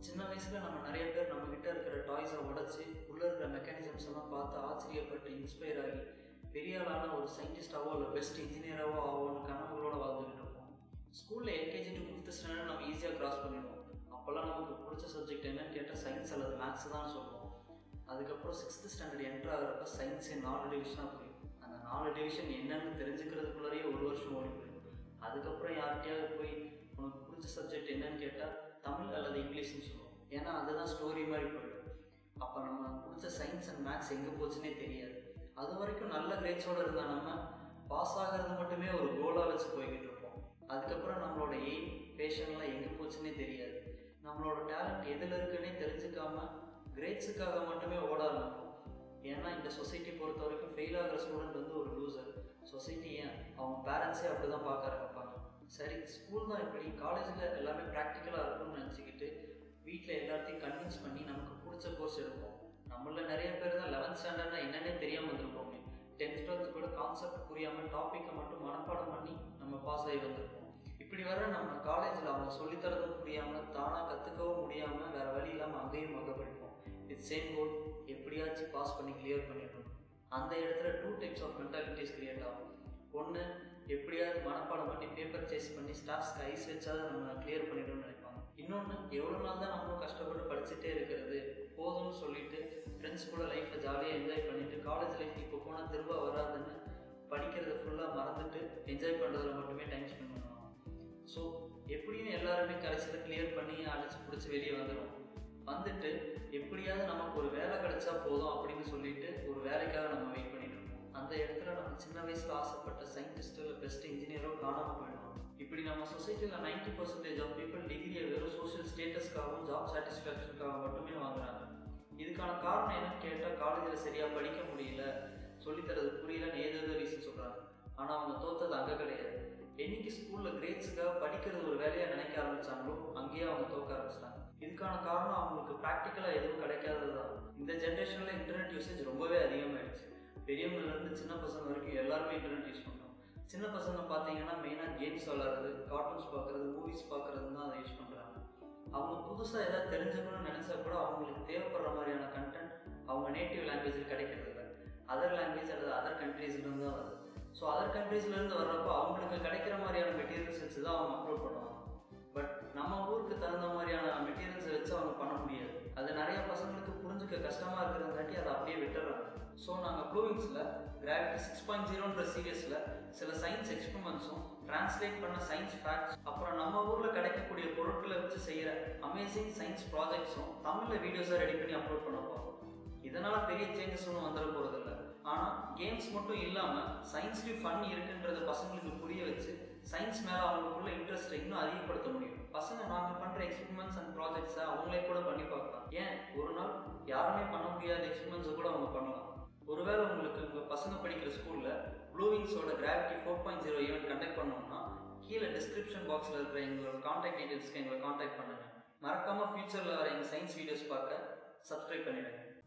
சின்ன வயசில் நம்ம நிறைய பேர் நம்ம கிட்ட இருக்கிற டாய்ஸை உடச்சி உள்ளே இருக்கிற மெக்கானிசம்ஸ் எல்லாம் பார்த்து ஆச்சரியப்பட்டு இன்ஸ்பயர் ஆகி பெரிய ஆளான ஒரு சயின்டிஸ்டாவோ இல்லை பெஸ்ட் இன்ஜினியராகவோ ஆகும்னு கனவுகளோட வாழ்ந்துகிட்டு இருப்போம் ஸ்கூலில் எல்கேஜி டு ஃபிஃப்த் ஸ்டாண்டர்ட் நம்ம ஈஸியாக கிராஸ் பண்ணிடுவோம் அப்போல்லாம் நமக்கு பிடிச்ச சப்ஜெக்ட் என்னன்னு கேட்டால் சயின்ஸ் அல்லது மேக்ஸ் தான் சொல்லுவோம் அதுக்கப்புறம் சிக்ஸ்த் ஸ்டாண்டர்ட் என்ட்ரு ஆகிறப்ப சயின்ஸே நாலு டிவிஷனாக புரியும் அந்த நாலு டிவிஷன் என்னன்னு தெரிஞ்சுக்கிறதுக்குள்ளேயே ஒரு வருஷம் ஓடி போயிடும் அதுக்கப்புறம் யார்கிட்டயாவது போய் உனக்கு பிடிச்ச சப்ஜெக்ட் என்னன்னு கேட்டால் தமிழ் அல்லது இங்கிலீஷ்னு சொல்லுவோம் ஏன்னா அதுதான் ஸ்டோரி மாதிரி போயிடும் அப்போ நம்ம பிடிச்ச சயின்ஸ் அண்ட் மேக்ஸ் எங்கே போச்சுன்னே தெரியாது அது வரைக்கும் நல்ல கிரேட்ஸோடு இருந்தால் நம்ம பாஸ் ஆகிறது மட்டுமே ஒரு கோலாக வச்சு போய்கிட்டு இருப்போம் அதுக்கப்புறம் நம்மளோட எய்ம் பேஷன்லாம் எங்கே போச்சுன்னே தெரியாது நம்மளோட டேலண்ட் எதில் இருக்குன்னே தெரிஞ்சுக்காம கிரேட்ஸுக்காக மட்டுமே ஓட ஆரம்பிப்போம் ஏன்னா இந்த சொசைட்டி பொறுத்த வரைக்கும் ஃபெயில் ஆகிற ஸ்டூடெண்ட் வந்து ஒரு லூசர் சொசைட்டி ஏன் அவங்க பேரண்ட்ஸே அப்படி தான் பார்க்க ஆரம்பிப்பாங்க சரி ஸ்கூல் தான் இப்படி காலேஜில் எல்லாமே ப்ராக்டிக்கலாக இருக்கும்னு நினச்சிக்கிட்டு வீட்டில் எல்லாத்தையும் கன்வின்ஸ் பண்ணி நமக்கு பிடிச்ச கோர்ஸ் எடுப்போம் நம்மள நிறைய பேர் தான் லெவன்த் ஸ்டாண்டர்ட்னா என்னன்னே தெரியாமல் வந்திருப்போமே டென்த் டுவெல்த் கூட கான்செப்ட் புரியாமல் டாப்பிக்கை மட்டும் மனப்பாடம் பண்ணி நம்ம பாஸ் ஆகி வந்திருப்போம் இப்படி வர நம்ம காலேஜில் அவங்க சொல்லித்தரதும் புரியாமல் தானாக கற்றுக்கவும் முடியாமல் வேறு வழி இல்லாமல் அங்கேயும் மக படிப்போம் இது சேம் கோல் எப்படியாச்சும் பாஸ் பண்ணி கிளியர் பண்ணிடணும் அந்த இடத்துல two types of mentalities create ஆகும் ஒன்று எப்படியாவது மனப்பாடம் பண்ணி பேப்பர் சேஸ் பண்ணி ஸ்டாஃப்ஸ்க்கு ஐஸ் வச்சாவது நம்ம கிளியர் பண்ணிடணும்னு நினைப்பாங்க இன்னொன்று எவ்வளோ நாள் தான் நம்மளும் கஷ்டப்பட்டு படிச்சுட்டே இருக்கிறது போதும்னு சொல்லிட்டு ஃப்ரெண்ட்ஸ் கூட லைஃப்பை ஜாலியாக என்ஜாய் பண்ணிட்டு காலேஜ் லைஃப் இப்போ போனால் திரும்ப வராதுன்னு படிக்கிறத ஃபுல்லாக மறந்துட்டு என்ஜாய் பண்ணுறதுல மட்டுமே டைம் ஸ்பெண்ட் பண்ணுவாங்க ஸோ எப்படியும் எல்லாருமே கடைசியில் கிளியர் பண்ணி அடிச்சு பிடிச்சி வெளியே வந்துடும் வந்துட்டு எப்படியாவது நமக்கு ஒரு வேலை கிடைச்சா போதும் அப்படின்னு சொல்லிட்டு ஒரு வேலைக்காக நம்ம வெயிட் பண்ணிட்டு இருப்போம் அந்த இடத்துல நம்ம சின்ன வயசுல ஆசைப்பட்ட சயின்டிஸ்டோ இல்லை பெஸ்ட் இன்ஜினியரோ காணாமல் போயிடும் இப்படி நம்ம சொசைட்டியில் நைன்டி பர்சன்டேஜ் ஆஃப் பீப்புள் டிகிரியை வெறும் சோஷியல் ஸ்டேட்டஸ்க்காகவும் ஜாப் சாட்டிஸ்ஃபேக்ஷனுக்காக மட்டுமே வாங்குறாங்க இதுக்கான காரணம் என்னன்னு கேட்டால் காலேஜில் சரியாக படிக்க முடியல சொல்லித்தரது புரியலன்னு ஏதேதோ ரீசன் சொல்கிறாங்க ஆனால் அவங்க தோத்தது அங்கே கிடையாது என்னைக்கு ஸ்கூலில் கிரேட்ஸுக்காக படிக்கிறது ஒரு வேலையாக நினைக்க ஆரம்பிச்சாங்களோ அங்கேயே அவங்க தோக்க ஆரம்பிச்சிட்டாங்க இதுக்கான காரணம் அவங்களுக்கு ப்ராக்டிக்கலாக எதுவும் கிடைக்காதது தான் இந்த ஜென்ரேஷனில் இன்டர்நெட் யூசேஜ் ரொம்பவே அதிகமாகிடுச்சு பெரியவங்கலேருந்து சின்ன பசங்க வரைக்கும் எல்லாருமே இன்டர்நெட் யூஸ் பண்ணுறோம் சின்ன பசங்க பார்த்தீங்கன்னா மெயினாக கேம்ஸ் விளாட்றது கார்ட்டூன்ஸ் பார்க்குறது மூவிஸ் பார்க்குறது தான் அதை யூஸ் பண்ணுறாங்க அவங்க புதுசாக எதாவது தெரிஞ்சுக்கணும்னு நினச்சா கூட அவங்களுக்கு தேவைப்படுற மாதிரியான கண்டென்ட் அவங்க நேட்டிவ் லாங்குவேஜில் கிடைக்கிறது இல்லை அதர் லாங்குவேஜ் அல்லது அதர் கண்ட்ரீஸ்லேருந்து தான் வருது ஸோ அதர் கண்ட்ரீஸ்லேருந்து வர்றப்போ அவங்களுக்கு கிடைக்கிற மாதிரியான மெட்டீரியல்ஸ் வச்சு தான் அவங்க அப்லோட் பண்ணுவாங்க பட் நம்ம ஊருக்கு தகுந்த மாதிரியான மெட்டீரியல்ஸை வச்சு அவங்க பண்ண முடியாது அது நிறைய பசங்களுக்கு புரிஞ்சுக்க கஷ்டமாக இருக்கிறங்காட்டி அதை அப்படியே விட்டுறாங்க ஸோ நாங்கள் ப்ளூவிங்ஸில் கிராவிட்டி சிக்ஸ் பாயிண்ட் ஜீரோன்ற சீரியஸில் சில சயின்ஸ் எக்ஸ்பெரிமெண்ட்ஸும் டிரான்ஸ்லேட் பண்ண சயின்ஸ் ஃபேக்ட்ஸ் அப்புறம் நம்ம ஊரில் கிடைக்கக்கூடிய பொருட்களை வச்சு செய்கிற அமேசிங் சயின்ஸ் ப்ராஜெக்ட்ஸும் தமிழில் வீடியோஸாக ரெடி பண்ணி அப்லோட் பண்ண போகிறோம் இதனால் பெரிய சேஞ்சஸ் ஒன்றும் வந்துட போகிறதில்ல ஆனால் கேம்ஸ் மட்டும் இல்லாமல் சயின்ஸ்லேயும் ஃபன் இருக்குன்றத பசங்களுக்கு புரிய வச்சு சயின்ஸ் மேலே அவங்களுக்குள்ள இன்ட்ரெஸ்ட்டை இன்னும் அதிகப்படுத்த முடியும் பசங்க நாங்கள் பண்ணுற எக்ஸ்பெரிமெண்ட்ஸ் அண்ட் ப்ராஜெக்ட்ஸை அவங்களே கூட பண்ணி பார்க்கலாம் ஏன் ஒரு நாள் யாருமே பண்ண முடியாத எக்ஸ்பெரிமெண்ட்ஸை கூட அவங்க பண்ணலாம் ஒருவேளை உங்களுக்கு உங்கள் பசங்க படிக்கிற ஸ்கூலில் ப்ளூவிங்ஸோட gravity four point zero event conduct பண்ணோம்னா கீழே டிஸ்கிரிப்ஷன் பாக்ஸில் இருக்கிற எங்களோட காண்டாக்ட் டீடைல்ஸ்க்கு எங்களை காண்டாக்ட் பண்ணுங்கள் மறக்காமல் ஃபியூச்சரில் வர எங்கள் சயின்ஸ் வீடியோஸ் பார்க்க சப்ஸ்கிரைப் பண்ணிடுங்க